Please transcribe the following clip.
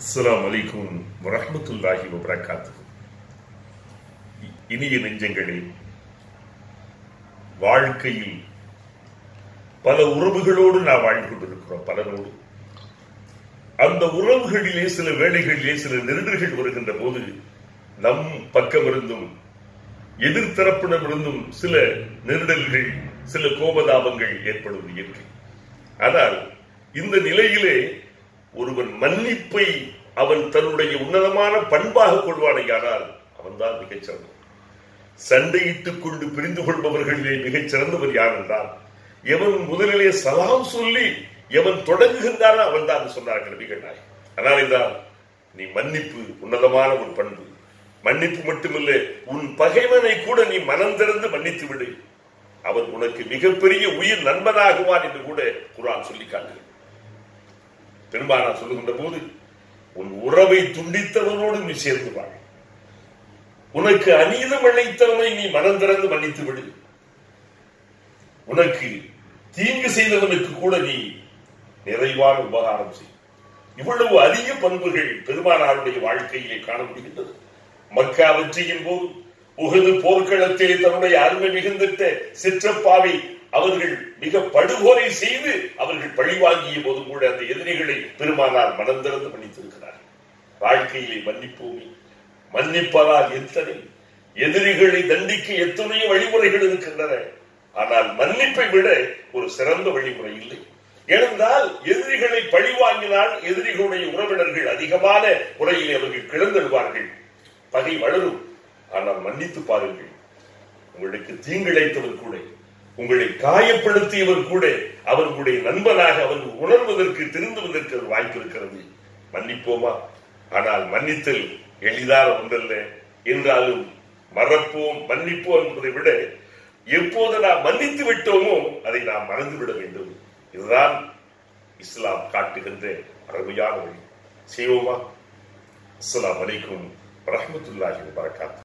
அஸ்ஸலாமு அலைக்கும் வரஹ்மத்துல்லாஹி வபரகாத்துஹு இனிய நெஞ்சங்களே வாழ்க்கையில் பல உறவுகளோடு நாம் வாழ்ந்து கொண்டிருக்கிறோம் பலரோடு அந்த உறவுகளிலே சில வேளைகளிலே சில நெருடல்கள் வருகின்ற போது நம் பக்கமிருந்தும் எதிர்த்தரப்பிடமிருந்தும் சில நெருடல்கள் சில கோபதாபங்கள் ஏற்படுவது இயற்கை ஆனால் இந்த நிலையிலே ஒருவன் மன்னிப்பை அவன் தன்னுடைய உன்னதமான பண்பாக கொள்வானையானால் அவன்தான் மிகச் சிறந்தவன் சண்டையிட்டுக் கொண்டு பிரிந்து கொள்பவர்களிலே மிகச் சிறந்தவர் யார் என்றால் எவன் முதலிலே சலாம் சொல்லி எவன் தொடங்குகின்றானோ அவன் தான் சொன்னார்கள் நபிகள் நாய் அதனால்தான் நீ மன்னிப்பு உன்னதமான ஒரு பண்பு மன்னிப்பு மட்டுமில்லை உன் பகைவனை கூட நீ மனம் திறந்து மன்னித்து விடு அவன் உனக்கு மிகப்பெரிய உயிர் நண்பனாகுவான் என்று கூட குரான் சொல்லி காட்டுகிறது பெரும்பாலா சொல்லுகின்ற போது உன் உறவை துண்டித்தவனோடு நீ சேர்ந்து வாழ் உனக்கு அநீதம் அழைத்தவனை நீ மனம் திறந்து மன்னித்து விடு உனக்கு தீங்கு செய்தவனுக்கு கூட நீ நிறைவான உபகாரம் செய் இவ்வளவு அதிக பண்புகள் பெருமானாருடைய வாழ்க்கையிலே காண முடிகின்றது மக்கா வெற்றியின் போது உகது போர்க்களத்திலே தன்னுடைய அருமை மிகுந்திட்ட சிற்றப்பாவை அவர்கள் மிக படுகொலை செய்து அவர்கள் பழிவாங்கிய போதும் கூட அந்த எதிரிகளை பெருமானார் மனம் திறந்து மன்னித்திருக்கிறார்கள் வாழ்க்கையிலே மன்னிப்போமே மன்னிப்பதால் எத்தனை எதிரிகளை தண்டிக்க எத்தனையோ வழிமுறைகள் இருக்கின்றன ஆனால் மன்னிப்பை விட ஒரு சிறந்த வழிமுறை இல்லை ஏனென்றால் எதிரிகளை பழிவாங்கினால் எதிரிகளுடைய உறவினர்கள் அதிகமான முறையில் அவர்கள் கிளந்தெழுவார்கள் பகை வளரும் ஆனால் மன்னித்து பாருங்கள் உங்களுக்கு தீங்கிழைத்தவர் கூட உங்களை காயப்படுத்தியவர் கூட அவர்களுடைய நண்பனாக அவர் உணர்வதற்கு திருந்துவதற்கு ஒரு வாய்ப்பு இருக்கிறது மன்னிப்போமா ஆனால் மன்னித்தல் எளிதான ஒன்றல்ல என்றாலும் மறப்போம் மன்னிப்போம் என்பதை விட எப்போது நாம் மன்னித்து விட்டோமோ அதை நாம் மறந்து விட வேண்டும் இதுதான் இஸ்லாம் காட்டுகின்ற அருமையான வழி செய்வோமா அஸ்லாம் வலைக்கும் வரமத்துல்லாஹி வரகாத்து